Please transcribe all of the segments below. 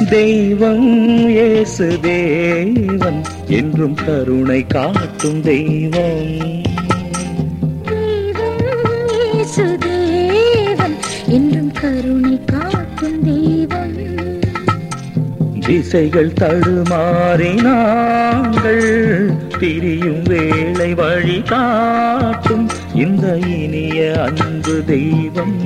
தெய்வம் இயேசு தேவன் என்றும் கருணை காட்டும் தெய்வம் தெய்வம் இயேசு தேவன் என்றும் கருணை காட்டும் தெய்வம் திசைகள் தடுமாறினாங்கள் திரியும் வேளை வழி காட்டும் இந்த இனிய அன்பு தெய்வம்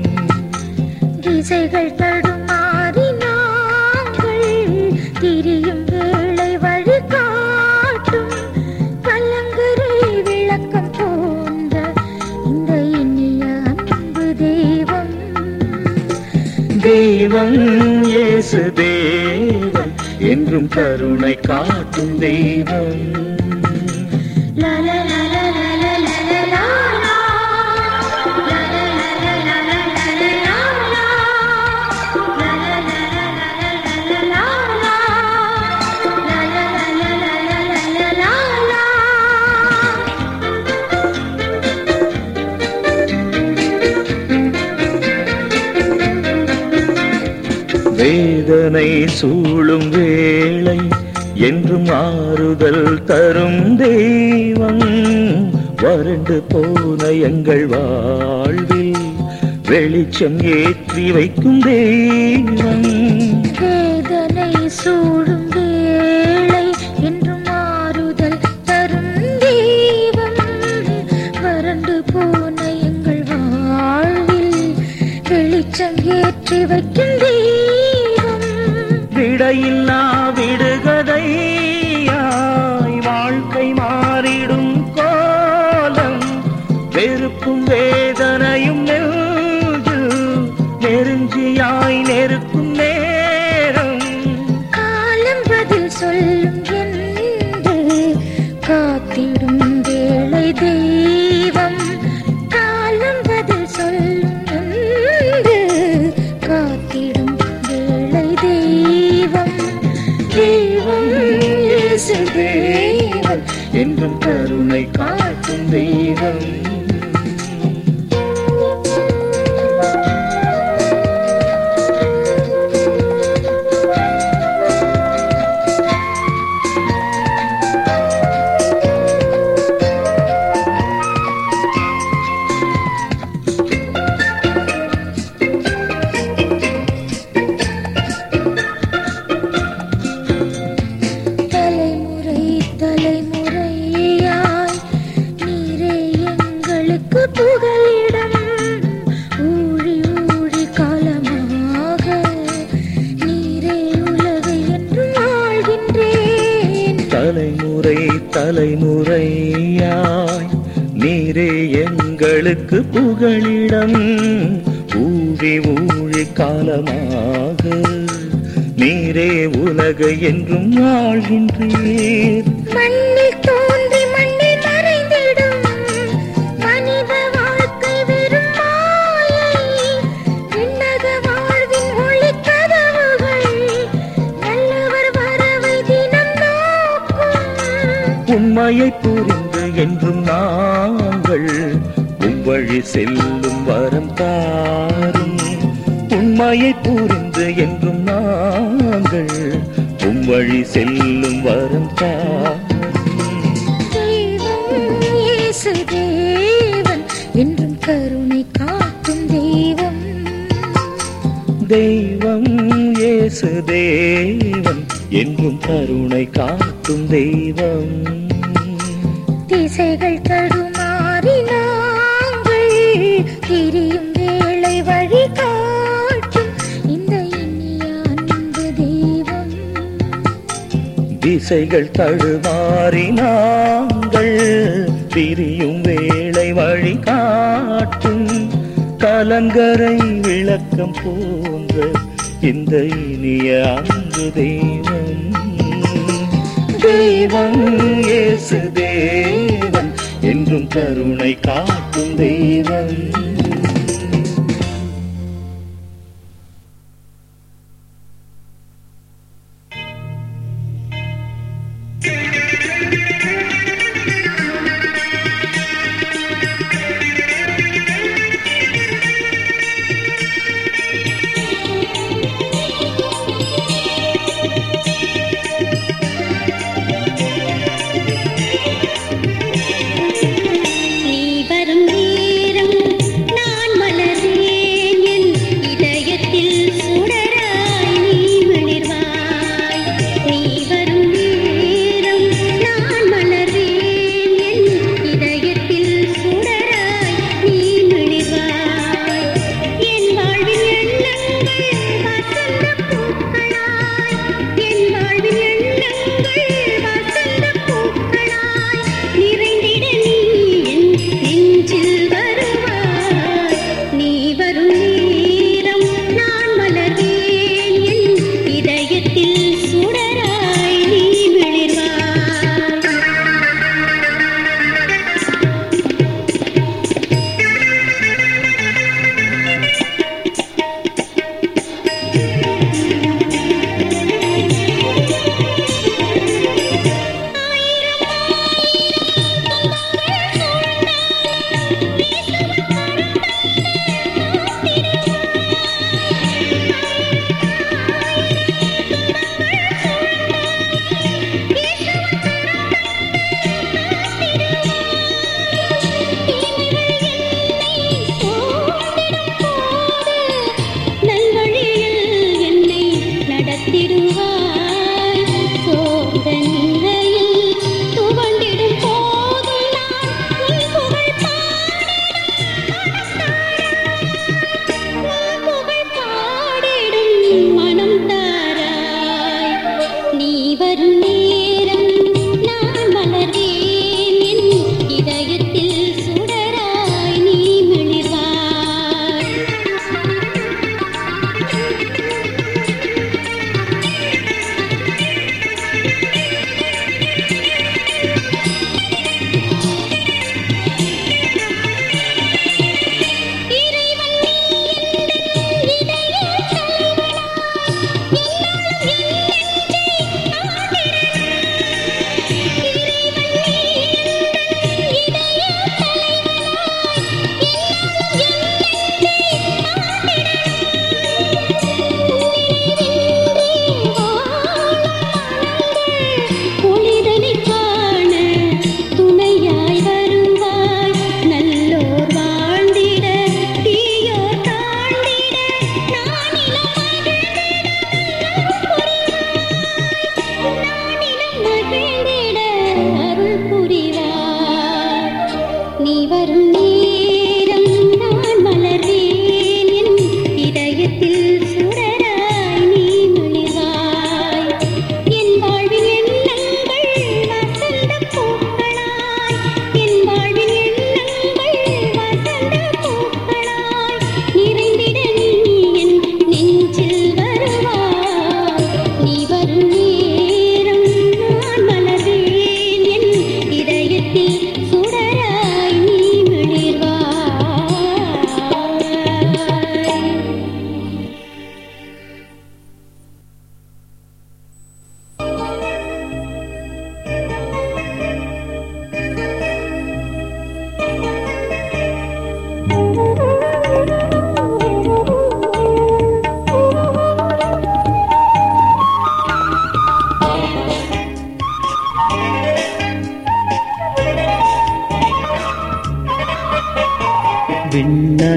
திசைகள் தடுமாறி நாங்கள் திரியும் வேளை வழி காட்டும் கலங்கரை விளக்கம் போன்ற இந்த இனிய அன்பு தெய்வம் தெய்வம் இயேசு தேவன் என்றும் கருணை காட்டும் தெய்வம் லா லா லா லா லா லா லா லா லா லா. லா லா லா லா லா லா லா லா லா லா. லா லா லா லா லா லா லா லா லா. லா லா லா லா லா லா லா லா லா. வேதனை சூழும் வேளை என்றும் ஆறுதல் தரும் தெய்வம் வறண்டு போன எங்கள் வாழ்வில் வெளிச்சம் ஏற்றி வைக்கும் தெய்வம் வேதனை சூழும் வேளை என்றும் மாறுதல் தரும் தெய்வம் வறண்டு போன எங்கள் வாழ்வில் வெளிச்சம் ஏற்றி வைக்கும் தெய்வம் விடையில்லா விடுகதையாய் வாழ்க்கை மாறிடும் கோலம் வெறுப்பும் வேதனையும் நெஞ்சில் நெருஞ்சியாய் நெருக்கும் நேரம் காலம் பதில் சொல்லும் என்று காத்திடும் வேளை தெய்வம் காலம் பதில் சொல்லும் என்று காத்திடும் வேளை தெய்வம் தெய்வம் இயேசு தேவன் என்றும் கருணை காட்டும் தெய்வம் தலைமுறை தலைமுறையாய் நீரே எங்களுக்கு புகலிடம் ஊழி ஊழி காலமாக நீரே உலகை என்றும் ஆழ்கின்றேன் தலைமுறை தலைமுறையாய் நீரே எங்களுக்கு புகழிடம் ஊழி ஊழி காலமாக நீரே உலக என்றும் வாழ்கின்றீர் மண்ணில் தோன்றி மண்ணில் மறைந்திடும் மனித வாழ்க்கை வெறும் மாயை விண்ணக வாழ்வின் ஒளி கதவுகள் நல்லவர் வரவை தினம் நோக்கும் உண்மையை புரிந்து என்றும் நாங்கள் உவ்வழி செல்லும் வரம் தாரும் உண்மையை புரிந்து என்றும் நாங்கள் உவ்வழி செல்லும் வரம் தாரும் தெய்வம் இயேசு தேவன் என்றும் கருணை காட்டும் தெய்வம் தெய்வம் இயேசு தேவன் என்றும் கருணை காட்டும் தெய்வம் திசைகள் தடுமாறி நாங்கள் திரியும் வேளை வழி காட்டும் இந்த இனிய அன்பு தெய்வம் திசைகள் தடுமாறி நாங்கள் பிரியும் வேளை வழி காட்டும் கலங்கரை விளக்கம் போன்ற இந்த இனிய அன்பு தெய்வம் தெய்வம் இயேசு தேவன் என்றும் கருணை காட்டும் தெய்வம்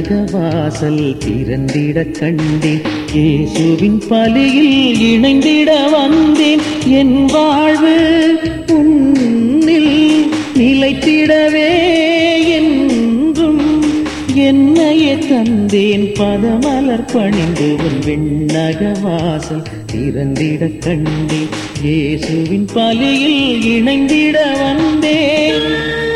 விண்ணக வாசல் திறந்திடக் கண்டேன் இயேசுவின் பலியில் இணைந்திட வந்தேன் என் வாழ்வு உன்னில் நிலைத்திடவே என்றும் என்னையே தந்தேன் பதமலர் பணிந்து உன் விண்ணக வாசல் திறந்திடக் கண்டேன் இயேசுவின் பலியில் இணைந்திட வந்தேன்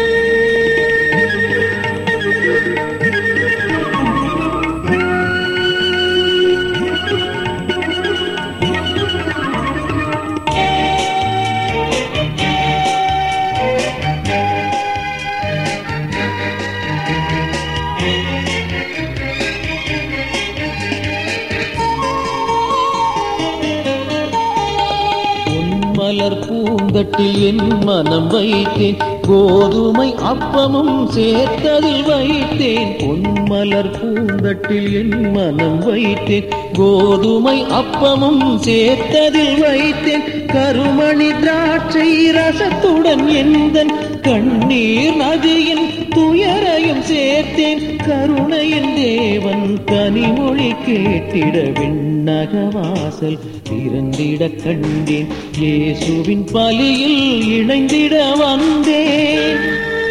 மலர் பூந்தட்டில் என் மனம் வைத்தேன் கோதுமை அப்பமும் சேர்த்ததில் வைத்தேன் பொன்மலர் பூந்தட்டில் என் மனம் வைத்தேன் கோதுமை அப்பமும் சேர்த்ததில் வைத்தேன் கருமணி திராட்சை ரசத்துடன் எந்தன் கண்ணீர் நதியின் துயரையும் சேர்த்தேன் கருணையின் தேவன் கனிமொழி கேட்டிட விண்ணக வாசல் திறந்திட கண்டேன் இயேசுவின் பலியில் இணைந்திட வந்தேன்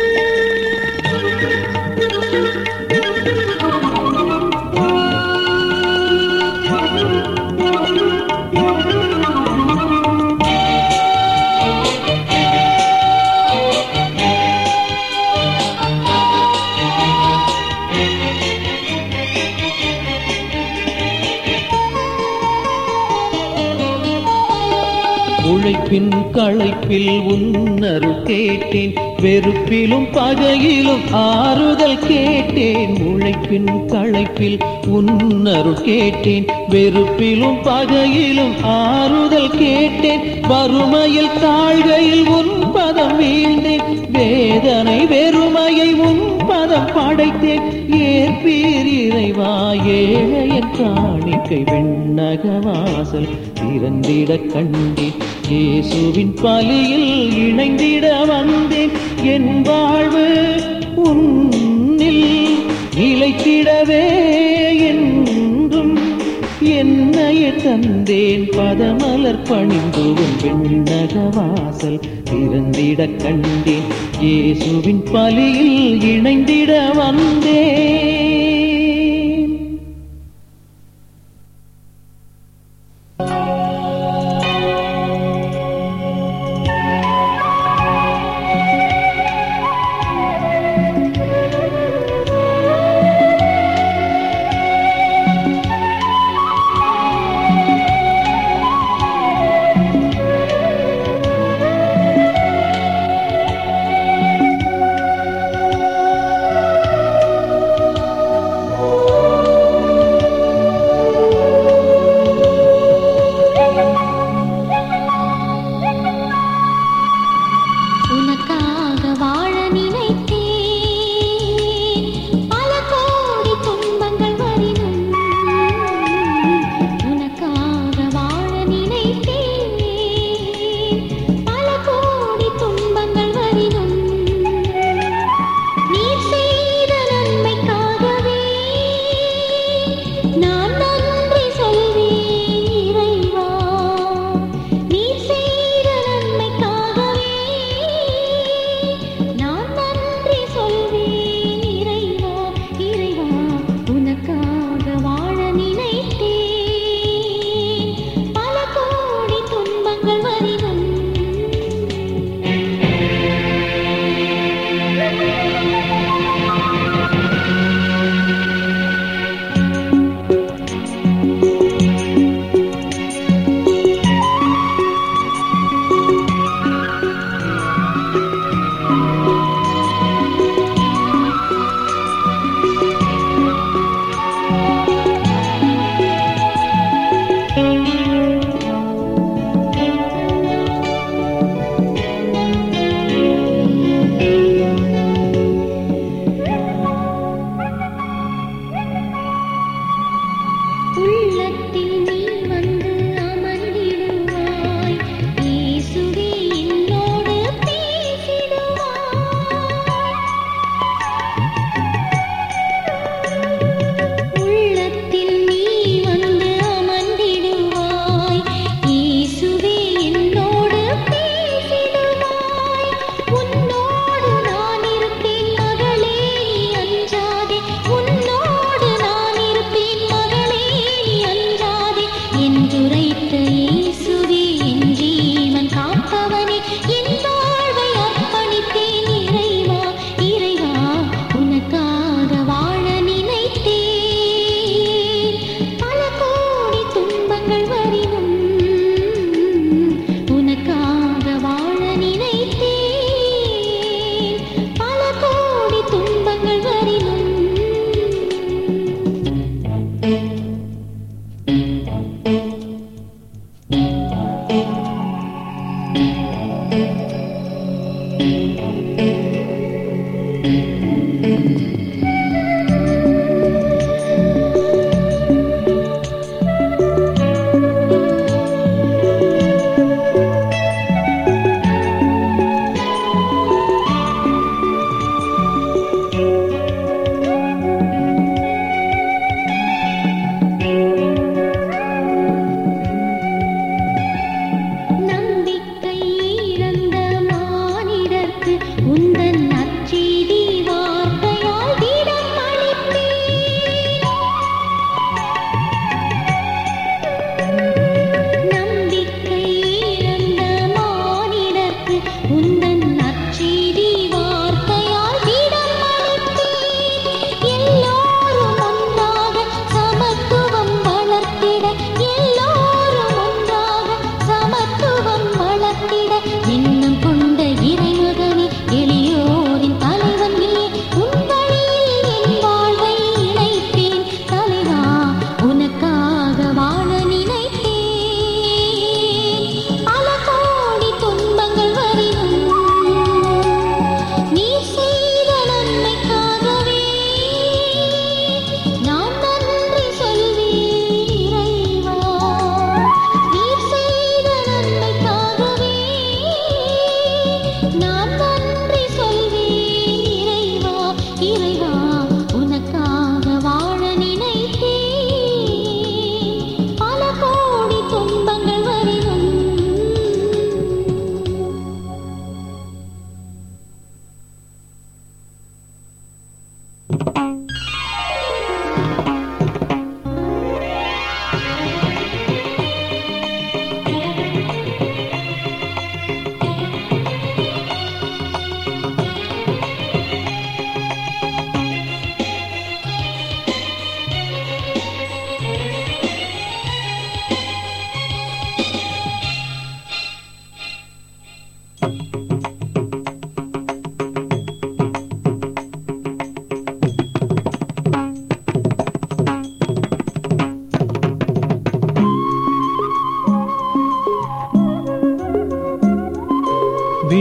உழைப்பின் களைப்பில் உன்னருள் கேட்டேன் வெறுப்பிலும் பகையிலும் ஆறுதல் கேட்டேன் உழைப்பின் களைப்பில் உன்னருள் கேட்டேன் வெறுப்பிலும் பகையிலும் ஆறுதல் கேட்டேன் வறுமையில் தாழ்கையில் உன் பதம் வீழ்ந்தேன் வேதனை வெறுமையை உன் பதம் படைத்தேன் ஏற்பீர் இறைவா ஏழையன் காணிக்கை விண்ணக வாசல் திறந்திட கண்டேன் இயேசுவின் பலியில் இணைந்திட வந்தேன் என் வாழ்வு உன்னில் நிலைத்திடவே என்றும் என்னைய தந்தேன் பதமலர் பணிந்து உன் விண்ணக வாசல் திறந்திட கண்டேன் இயேசுவின் பலியில் இணைந்திட வந்தேன்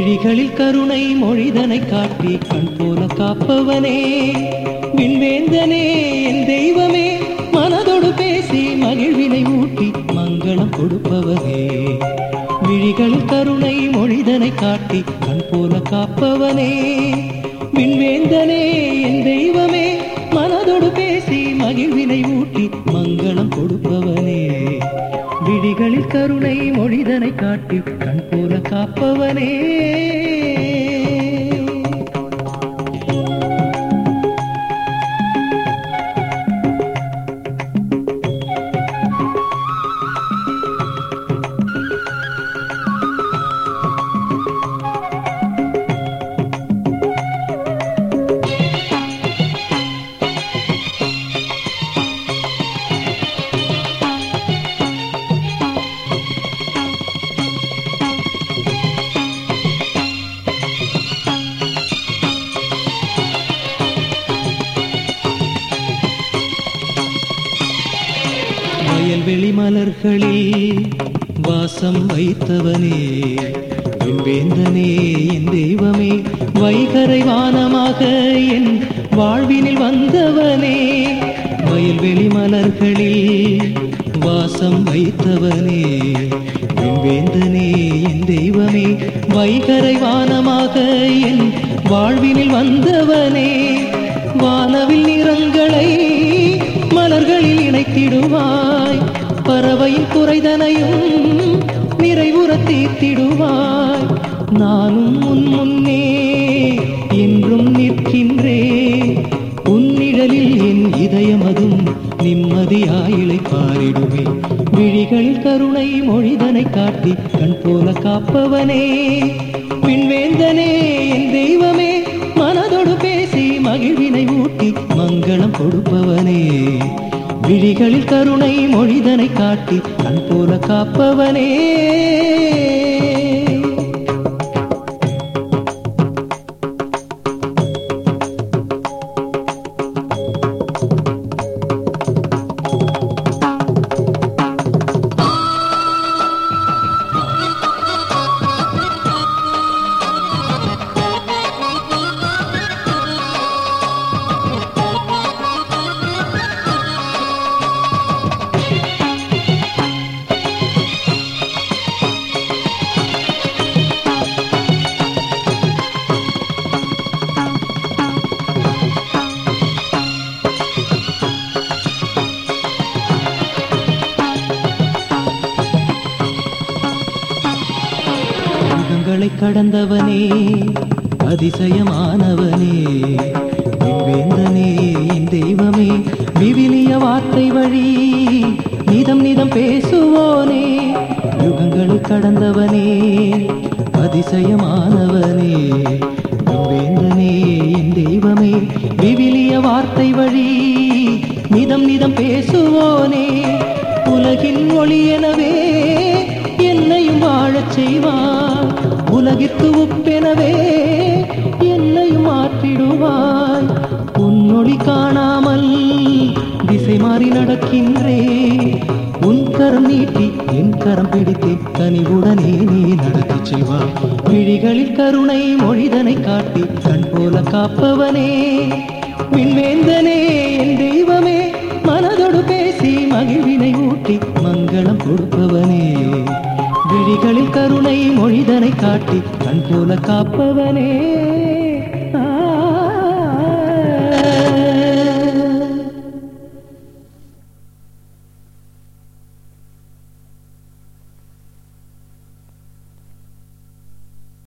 விழிகளில் கருணை மொழிதனை காட்டி கண் போல காப்பவனே விண்வேந்தனே என் தெய்வமே மனதோடு பேசி மகிழ்வினை ஊட்டி மங்களம் கொடுப்பவனே விழிகளில் கருணை மொழிதனை காட்டி கண் போல காப்பவனே விண்வேந்தனே என் தெய்வமே மனதோடு பேசி மகிழ்வினை ஊட்டி மங்களம் கொடுப்பவனே விழிகளில் கருணை மொழிதனை காட்டி கண் போல காப்பவனே வயல்வெளி மலர்களில் வாசம் வைத்தவனே விண்வேந்தனே என் தெய்வமே வைகரை வானமாக என் வாழ்வினில் வந்தவனே வயல்வெளி மலர்களில் வாசம் வைத்தவனே விண்வேந்தனே என் தெய்வமே வைகரை வானமாக என் வாழ்வினில் வந்தவனே வானவில் நிறங்களை மலர்களில் இணைத்திடுவாய் பறவையின் குறைதனையும் நிறைவுற தீர்த்திடுவாய் நானும் உன் முன்னே என்றும் நிற்கின்றேன் உன்னிழலில் என் இதயமதும் நிம்மதியாயிலை பாரிடுமே விழிகளில் கருணை மொழிதனை காட்டி கண் போல காப்பவனே விண்வேந்தனே என் தெய்வமே மனதோடு பேசி மகிழ்வினை ஊட்டி மங்களம் கொடுப்பவனே விழிகளில் கருணை மொழிதனை காட்டி கண் போல காப்பவனே யுகங்களை கடந்தவனே அதிசயமானவனே விண்வேந்தனே என் தெய்வமே விவிலிய வார்த்தை வழி நிதம் நிதம் பேசுவோனே யுகங்களை கடந்தவனே அதிசயமானவனே விண்வேந்தனே என் தெய்வமே விவிலிய வார்த்தை வழி நிதம் நிதம் பேசுவோனே உலகின் ஒளி எனவே என்னையும் வாழச் செய்வாய் உலகிற்கு உப்பெனவே என்னையும் மாற்றிடுவாய் உன்னொளி காணாமல் திசை மாறி நடக்கின்றே உன் கரம் நீட்டி என் கரம் பிடித்தே கனிவுடனே நீ நடத்திச் செல்வாய் விழிகளில் கருணை மொழிதனை காட்டி கண் போல காப்பவனே விண்வேந்தனே என் தெய்வமே மனதோடு பேசி மகிழ்வினை ஊட்டி மங்களம் கொடுப்பவனே விழிகளில் கருணை மொழிதனை காட்டி கண் போல காப்பவனே ஆ